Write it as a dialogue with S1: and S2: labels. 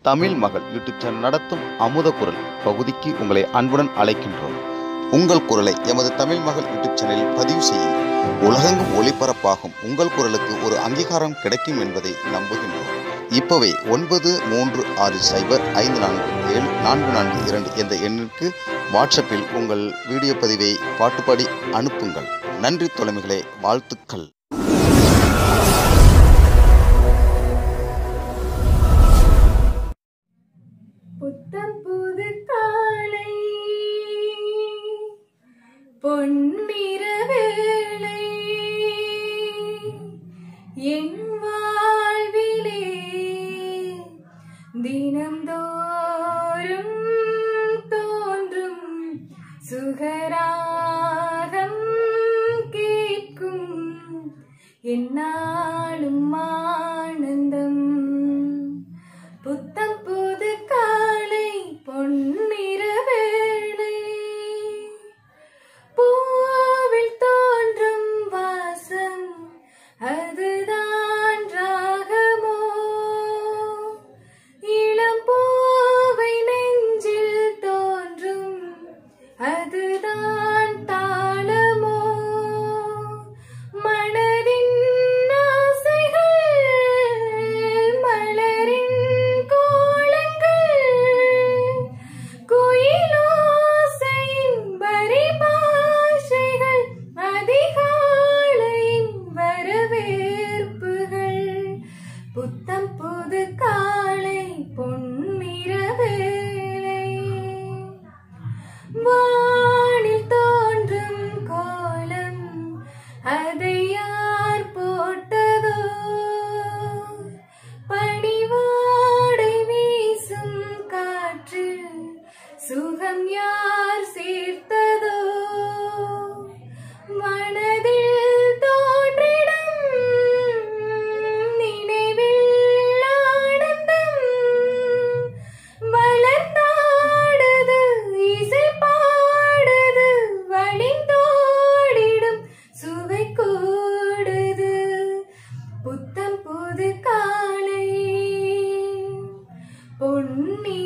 S1: தமிழ் மகள் YouTube channel நடத்தும் அமுத குரல் பகுதிக்கு உங்களை அன்புடன் அழைக்கின்றோம் உங்கள் குரலை எமது தமிழ் மகள் யூடியூப் சேனலில் பதிவு செய்யுங்கள் உலகெங்கும் ஒளிபரப்பாகும் உங்கள் குரலுக்கு ஒரு அங்கீகாரம் கிடைக்கும் என்பதை நம்புகின்றோம் இப்போவே ஒன்பது மூன்று ஆறு சைபர் ஐந்து நான்கு ஏழு நான்கு நான்கு இரண்டு என்ற எண்ணிற்கு வாட்ஸ்அப்பில் உங்கள் வீடியோ பதிவை பாட்டுப்பாடி அனுப்புங்கள் நன்றி தொலைமைகளே வாழ்த்துக்கள்
S2: புத்தம் புது காலை பொன்னிற வேளை என் வாழ்விலே தினம்தோறும் தோன்றும் சுகராகம் கேட்கும் என்னாலும் ஆனந்தம் புத்தம் புது காலை பொன்னிற வேளை பூவில் தோன்றும் வாசம் அதுதான் ராகமோ இளம் பூவை நெஞ்சில் தோன்றும் அதுதான் தாளமோ மனதின் ஆசைகள் மலரின் கோலங்கள் குயிலோசையின் பரிபாஷைகள் அதிகாலையின் வரவேற்புகள் புத்தம் புது காலை பொன்னிற வேளை வானில் தோன்றும் கோலம் அதை யார் போட்டதோ பனிவாடை வீசும் காற்றில் சுகம் யார் சேர்த்ததோ மனதில் தோன்றிடும் நினைவில் ஆனந்தம் வளர்ந்தாடுது இசை பாடுது வழிந்தோடிடும் சுவை கூடுது புத்தம் புது காலை பொன்னி